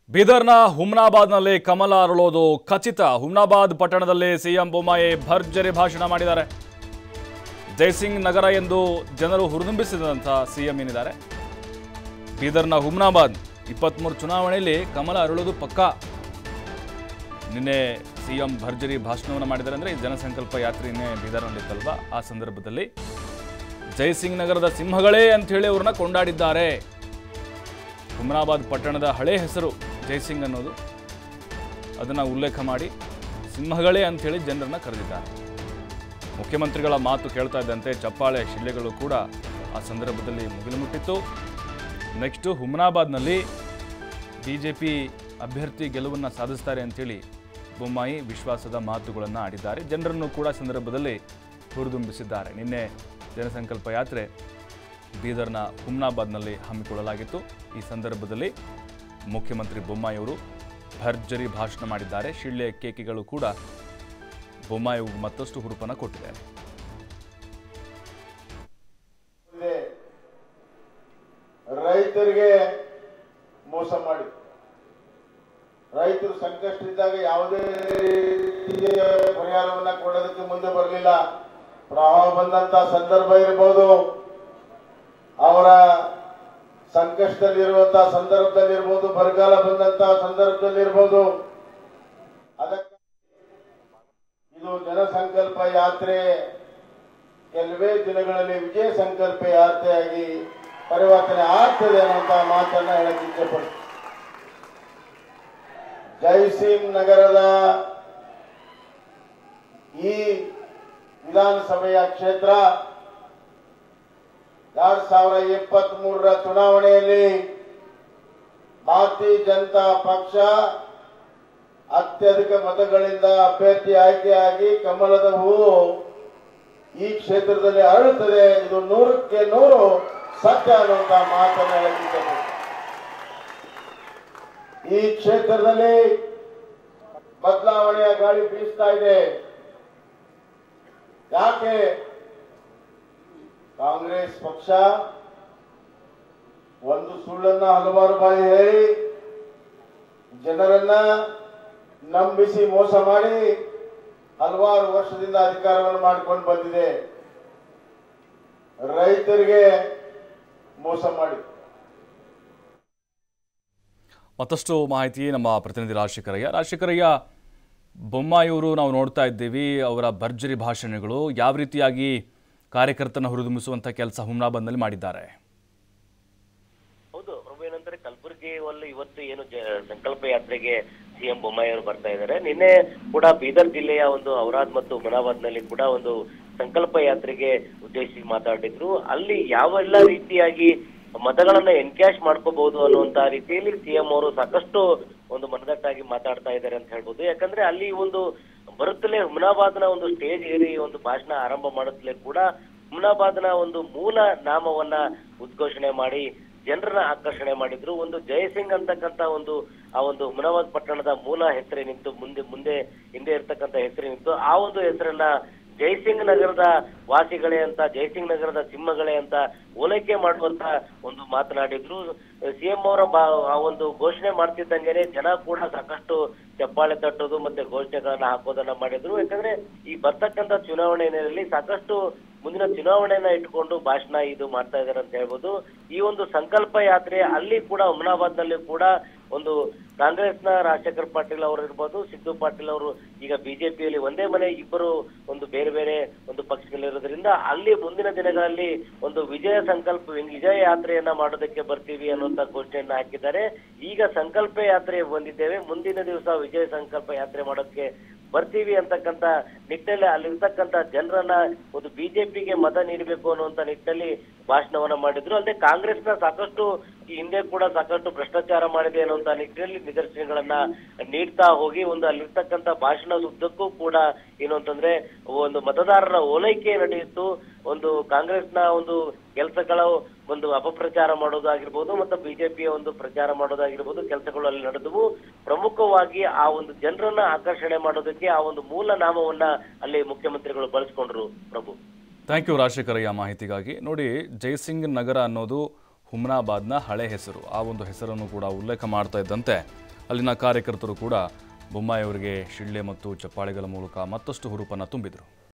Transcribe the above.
ಬೀದರ್ನ ಹುಮ್ನಾಬಾದ್ನಲ್ಲಿ ಕಮಲ ಅರಳೋದು ಖಚಿತ ಹುಮ್ನಾಬಾದ್ ಪಟ್ಟಣದಲ್ಲಿ ಸಿಎಂ ಬೊಮ್ಮಾಯಿ ಭರ್ಜರಿ ಭಾಷಣ ಮಾಡಿದ್ದಾರೆ ಜೈಸಿಂಗ್ ನಗರ ಎಂದು ಜನರು ಹುರಿದುಂಬಿಸಿದಂಥ ಸಿಎಂ ಏನಿದ್ದಾರೆ ಬೀದರ್ನ ಹುಮ್ನಾಬಾದ್ ಇಪ್ಪತ್ತ್ಮೂರು ಚುನಾವಣೆಯಲ್ಲಿ ಕಮಲ ಅರಳೋದು ಪಕ್ಕಾ ನಿನ್ನೆ ಸಿಎಂ ಭರ್ಜರಿ ಭಾಷಣವನ್ನು ಮಾಡಿದ್ದಾರೆ ಅಂದರೆ ಜನಸಂಕಲ್ಪ ಯಾತ್ರೆ ನಿನ್ನೆ ಬೀದರ್ನಲ್ಲಿತ್ತಲ್ವಾ ಆ ಸಂದರ್ಭದಲ್ಲಿ ಜೈಸಿಂಗ್ ನಗರದ ಸಿಂಹಗಳೇ ಅಂಥೇಳಿ ಅವ್ರನ್ನ ಕೊಂಡಾಡಿದ್ದಾರೆ ಹುಮ್ನಾಬಾದ್ ಪಟ್ಟಣದ ಹಳೆ ಹೆಸರು ಜೈಸಿಂಗ್ ಅನ್ನೋದು ಅದನ್ನು ಉಲ್ಲೇಖ ಮಾಡಿ ಸಿಂಹಗಳೇ ಅಂಥೇಳಿ ಜನರನ್ನ ಕರೆದಿದ್ದಾರೆ ಮುಖ್ಯಮಂತ್ರಿಗಳ ಮಾತು ಕೇಳ್ತಾ ಇದ್ದಂತೆ ಚಪ್ಪಾಳೆ ಶಿಲ್ಲೆಗಳು ಕೂಡ ಆ ಸಂದರ್ಭದಲ್ಲಿ ಮುಗಿಲು ಮುಟ್ಟಿತ್ತು ನೆಕ್ಸ್ಟು ಹುಮ್ನಾಬಾದ್ನಲ್ಲಿ ಬಿ ಜೆ ಪಿ ಅಭ್ಯರ್ಥಿ ಗೆಲುವನ್ನು ಸಾಧಿಸ್ತಾರೆ ಅಂತೇಳಿ ಬೊಮ್ಮಾಯಿ ವಿಶ್ವಾಸದ ಮಾತುಗಳನ್ನು ಆಡಿದ್ದಾರೆ ಜನರನ್ನು ಕೂಡ ಸಂದರ್ಭದಲ್ಲಿ ಹುರಿದುಂಬಿಸಿದ್ದಾರೆ ನಿನ್ನೆ ಜನಸಂಕಲ್ಪ ಯಾತ್ರೆ ಬೀದರ್ನ ಹುಮ್ನಾಬಾದ್ನಲ್ಲಿ ಹಮ್ಮಿಕೊಳ್ಳಲಾಗಿತ್ತು ಈ ಸಂದರ್ಭದಲ್ಲಿ ಮುಖ್ಯಮಂತ್ರಿ ಬೊಮ್ಮಾಯಿ ಅವರು ಭರ್ಜರಿ ಭಾಷಣ ಮಾಡಿದ್ದಾರೆ ಶಿಳ್ಳೆ ಕೇಕೆಗಳು ಕೂಡ ಬೊಮ್ಮಾಯಿ ಮತ್ತಷ್ಟು ಹುರುಪನ್ನು ಕೊಟ್ಟಿದ್ದಾರೆ ಇದೆ ರೈತರಿಗೆ ಮೋಸ ಮಾಡಿ ರೈತರು ಸಂಕಷ್ಟದಿದ್ದಾಗ ಯಾವುದೇ ರೀತಿಯ ಪರಿಹಾರವನ್ನ ಕೊಡೋದಕ್ಕೆ ಮುಂದೆ ಬರಲಿಲ್ಲ ಪ್ರವಾಹ ಬಂದಂತ ಸಂದರ್ಭ ಇರಬಹುದು ಅವರ ಸಂಕಷ್ಟದಲ್ಲಿರುವಂತಹ ಸಂದರ್ಭದಲ್ಲಿರ್ಬೋದು ಬರಗಾಲ ಬಂದಂತಹ ಸಂದರ್ಭದಲ್ಲಿರ್ಬೋದು ಅದಕ್ಕೆ ಇದು ಜನಸಂಕಲ್ಪ ಯಾತ್ರೆ ಕೆಲವೇ ದಿನಗಳಲ್ಲಿ ವಿಜಯ ಸಂಕಲ್ಪ ಯಾತ್ರೆಯಾಗಿ ಪರಿವರ್ತನೆ ಆಗ್ತದೆ ಅನ್ನುವಂತ ಮಾತನ್ನ ಹೇಳಕ್ ಇಚ್ಛೆಪಡ್ತೀನಿ ಜೈಸಿಂಗ್ ನಗರದ ಈ ವಿಧಾನಸಭೆಯ ಕ್ಷೇತ್ರ ಎರಡ್ ಸಾವಿರ ಇಪ್ಪತ್ತ್ ಮೂರರ ಚುನಾವಣೆಯಲ್ಲಿ ಭಾರತೀಯ ಜನತಾ ಪಕ್ಷ ಅತ್ಯಧಿಕ ಮತಗಳಿಂದ ಅಭ್ಯರ್ಥಿ ಆಯ್ಕೆಯಾಗಿ ಕಮಲದ ಹೂವು ಈ ಕ್ಷೇತ್ರದಲ್ಲಿ ಅರಳುತ್ತದೆ ಇದು ನೂರಕ್ಕೆ ನೂರು ಸತ್ಯ ಅನ್ನುವಂತ ಮಾತನ್ನ ಹೇಳಿದ್ದೇನೆ ಈ ಕ್ಷೇತ್ರದಲ್ಲಿ ಬದಲಾವಣೆಯ ಗಾಳಿ ಬೀಸ್ತಾ ಇದೆ ಯಾಕೆ ಕಾಂಗ್ರೆಸ್ ಪಕ್ಷ ಒಂದು ಸುಳ್ಳನ್ನ ಹಲವಾರು ಬಾರಿ ಹೇಳಿ ಜನರನ್ನ ನಂಬಿಸಿ ಮೋಸ ಮಾಡಿ ಹಲವಾರು ವರ್ಷದಿಂದ ಅಧಿಕಾರವನ್ನು ಮಾಡಿಕೊಂಡು ಬಂದಿದೆ ರೈತರಿಗೆ ಮೋಸ ಮಾಡಿ ಮತ್ತಷ್ಟು ಮಾಹಿತಿ ನಮ್ಮ ಪ್ರತಿನಿಧಿ ರಾಜಶೇಖರಯ್ಯ ರಾಜಶೇಖರಯ್ಯ ಬೊಮ್ಮಾಯಿಯವರು ನಾವು ನೋಡ್ತಾ ಇದ್ದೀವಿ ಅವರ ಭರ್ಜರಿ ಭಾಷಣಗಳು ಯಾವ ರೀತಿಯಾಗಿ ಕಾರ್ಯಕರ್ತನ ಹುರಿದುಂಬಿಸುವಂಥ ಕೆಲಸ ಹುಮ್ನಾಬಾದ್ನಲ್ಲಿ ಮಾಡಿದ್ದಾರೆ ಹೌದು ಪ್ರಭು ಏನಂದ್ರೆ ಕಲಬುರಗಿಯಲ್ಲಿ ಇವತ್ತು ಏನು ಜ- ಸಂಕಲ್ಪ ಯಾತ್ರೆಗೆ ಸಿಎಂ ಬೊಮ್ಮಾಯಿ ಅವರು ಬರ್ತಾ ಇದ್ದಾರೆ ನಿನ್ನೆ ಕೂಡ ಬೀದರ್ ಜಿಲ್ಲೆಯ ಒಂದು ಔರಾದ್ ಮತ್ತು ಮುನಾಬಾದ್ ನಲ್ಲಿ ಕೂಡ ಒಂದು ಸಂಕಲ್ಪ ಯಾತ್ರೆಗೆ ಉದ್ದೇಶಿಸಿ ಮಾತಾಡಿದ್ರು ಅಲ್ಲಿ ಯಾವೆಲ್ಲ ರೀತಿಯಾಗಿ ಮತಗಳನ್ನ ಎನ್ಕ್ಯಾಶ್ ಮಾಡ್ಕೋಬಹುದು ಅನ್ನುವಂತ ರೀತಿಯಲ್ಲಿ ಸಿಎಂ ಅವರು ಸಾಕಷ್ಟು ಒಂದು ಮನದಟ್ಟಾಗಿ ಮಾತಾಡ್ತಾ ಇದ್ದಾರೆ ಅಂತ ಹೇಳ್ಬೋದು ಯಾಕಂದ್ರೆ ಅಲ್ಲಿ ಒಂದು ಬರುತ್ತಲೇ ಹುಮ್ನಾಬಾದ್ನ ಒಂದು ಸ್ಟೇಜ್ ಏರಿ ಒಂದು ಭಾಷಣ ಆರಂಭ ಮಾಡುತ್ತಲೇ ಕೂಡ ಹುಮ್ನಾಬಾದ್ನ ಒಂದು ಮೂಲ ನಾಮವನ್ನ ಉದ್ಘೋಷಣೆ ಮಾಡಿ ಜನರನ್ನ ಆಕರ್ಷಣೆ ಮಾಡಿದ್ರು ಒಂದು ಜಯಸಿಂಗ್ ಅಂತಕ್ಕಂತ ಒಂದು ಆ ಒಂದು ಹುಮ್ನಾಬಾದ್ ಪಟ್ಟಣದ ಮೂಲ ಹೆಸರೇನಿತ್ತು ಮುಂದೆ ಮುಂದೆ ಹಿಂದೆ ಇರ್ತಕ್ಕಂಥ ಹೆಸರೇನಿತ್ತು ಆ ಒಂದು ಹೆಸರನ್ನ ಜೈಸಿಂಗ್ ನಗರದ ವಾಸಿಗಳೇ ಅಂತ ಜೈಸಿಂಗ್ ನಗರದ ಸಿಂಹಗಳೇ ಅಂತ ಓಲೈಕೆ ಮಾಡುವಂತ ಒಂದು ಮಾತನಾಡಿದ್ರು ಸಿಎಂ ಅವರ ಬಾ- ಆ ಒಂದು ಘೋಷಣೆ ಮಾಡ್ತಿದ್ದಂಗೆನೆ ಜನ ಕೂಡ ಸಾಕಷ್ಟು ಚಪ್ಪಾಳೆ ತಟ್ಟೋದು ಮತ್ತೆ ಘೋಷಣೆಗಳನ್ನ ಹಾಕೋದನ್ನ ಮಾಡಿದ್ರು ಯಾಕಂದ್ರೆ ಈ ಬರ್ತಕ್ಕಂತ ಚುನಾವಣೆಯಲ್ಲಿ ಸಾಕಷ್ಟು ಮುಂದಿನ ಚುನಾವಣೆಯನ್ನ ಇಟ್ಕೊಂಡು ಭಾಷಣ ಇದು ಮಾಡ್ತಾ ಇದ್ದಾರೆ ಅಂತ ಹೇಳ್ಬೋದು ಈ ಒಂದು ಸಂಕಲ್ಪ ಯಾತ್ರೆ ಅಲ್ಲಿ ಕೂಡ ಹುಮ್ನಾಬಾದ್ ನಲ್ಲಿ ಕೂಡ ಒಂದು ಕಾಂಗ್ರೆಸ್ನ ರಾಜಶೇಖರ್ ಪಾಟೀಲ್ ಅವರು ಇರ್ಬೋದು ಸಿದ್ದು ಪಾಟೀಲ್ ಅವರು ಈಗ ಬಿಜೆಪಿಯಲ್ಲಿ ಒಂದೇ ಮನೆ ಇಬ್ಬರು ಒಂದು ಬೇರೆ ಬೇರೆ ಒಂದು ಪಕ್ಷಗಳಿರೋದ್ರಿಂದ ಅಲ್ಲಿ ಮುಂದಿನ ದಿನಗಳಲ್ಲಿ ಒಂದು ವಿಜಯ ಸಂಕಲ್ಪ ವಿಜಯ ಯಾತ್ರೆಯನ್ನ ಮಾಡೋದಕ್ಕೆ ಬರ್ತೀವಿ ಅನ್ನುವಂತ ಘೋಷಣೆಯನ್ನ ಹಾಕಿದ್ದಾರೆ ಈಗ ಸಂಕಲ್ಪ ಯಾತ್ರೆ ಬಂದಿದ್ದೇವೆ ಮುಂದಿನ ದಿವಸ ವಿಜಯ ಸಂಕಲ್ಪ ಯಾತ್ರೆ ಮಾಡೋದಕ್ಕೆ ಬರ್ತೀವಿ ಅಂತಕ್ಕಂತ ನಿಟ್ಟಿನಲ್ಲಿ ಅಲ್ಲಿರ್ತಕ್ಕಂತ ಜನರನ್ನ ಒಂದು ಬಿಜೆಪಿಗೆ ಮತ ನೀಡಬೇಕು ಅನ್ನುವಂತ ನಿಟ್ಟಿನಲ್ಲಿ ಭಾಷಣವನ್ನ ಮಾಡಿದ್ರು ಅಲ್ಲದೆ ಕಾಂಗ್ರೆಸ್ನ ಸಾಕಷ್ಟು ಈ ಹಿಂದೆ ಕೂಡ ಸಾಕಷ್ಟು ಭ್ರಷ್ಟಾಚಾರ ಮಾಡಿದೆ ಅನ್ನುವಂತ ನಿಟ್ಟಿನಲ್ಲಿ ನಿದರ್ಶನಗಳನ್ನ ನೀಡ್ತಾ ಹೋಗಿ ಒಂದು ಅಲ್ಲಿರ್ತಕ್ಕಂತ ಭಾಷಣದ ಉದ್ದಕ್ಕೂ ಕೂಡ ಏನು ಅಂತಂದ್ರೆ ಒಂದು ಮತದಾರರ ಓಲೈಕೆ ನಡೆಯಿತು ಒಂದು ಕಾಂಗ್ರೆಸ್ನ ಒಂದು ಕೆಲಸಗಳ ಒಂದು ಅಪಪ್ರಚಾರ ಮಾಡೋದಾಗಿರ್ಬೋದು ಮತ್ತು ಬಿಜೆಪಿಯ ಒಂದು ಪ್ರಚಾರ ಮಾಡೋದಾಗಿರ್ಬೋದು ಕೆಲಸಗಳು ಅಲ್ಲಿ ನಡೆದವು ಪ್ರಮುಖವಾಗಿ ಆ ಒಂದು ಜನರನ್ನ ಆಕರ್ಷಣೆ ಮಾಡೋದಕ್ಕೆ ಆ ಒಂದು ಮೂಲ ನಾಮವನ್ನ ಅಲ್ಲಿ ಮುಖ್ಯಮಂತ್ರಿಗಳು ಬಳಸ್ಕೊಂಡ್ರು ಪ್ರಭು ಥ್ಯಾಂಕ್ ಯು ರಾಜಶೇಖರಯ್ಯ ಮಾಹಿತಿಗಾಗಿ ನೋಡಿ ಜೈಸಿಂಗ್ ನಗರ ಅನ್ನೋದು ಹುಮ್ನಾಬಾದ್ನ ಹಳೆ ಹೆಸರು ಆ ಒಂದು ಹೆಸರನ್ನು ಕೂಡ ಉಲ್ಲೇಖ ಮಾಡ್ತಾ ಇದ್ದಂತೆ ಅಲ್ಲಿನ ಕಾರ್ಯಕರ್ತರು ಕೂಡ ಬೊಮ್ಮಾಯಿ ಅವರಿಗೆ ಶಿಳ್ಳೆ ಮತ್ತು ಚಪ್ಪಾಳೆಗಳ ಮೂಲಕ ಮತ್ತಷ್ಟು ಹುರುಪನ್ನು ತುಂಬಿದರು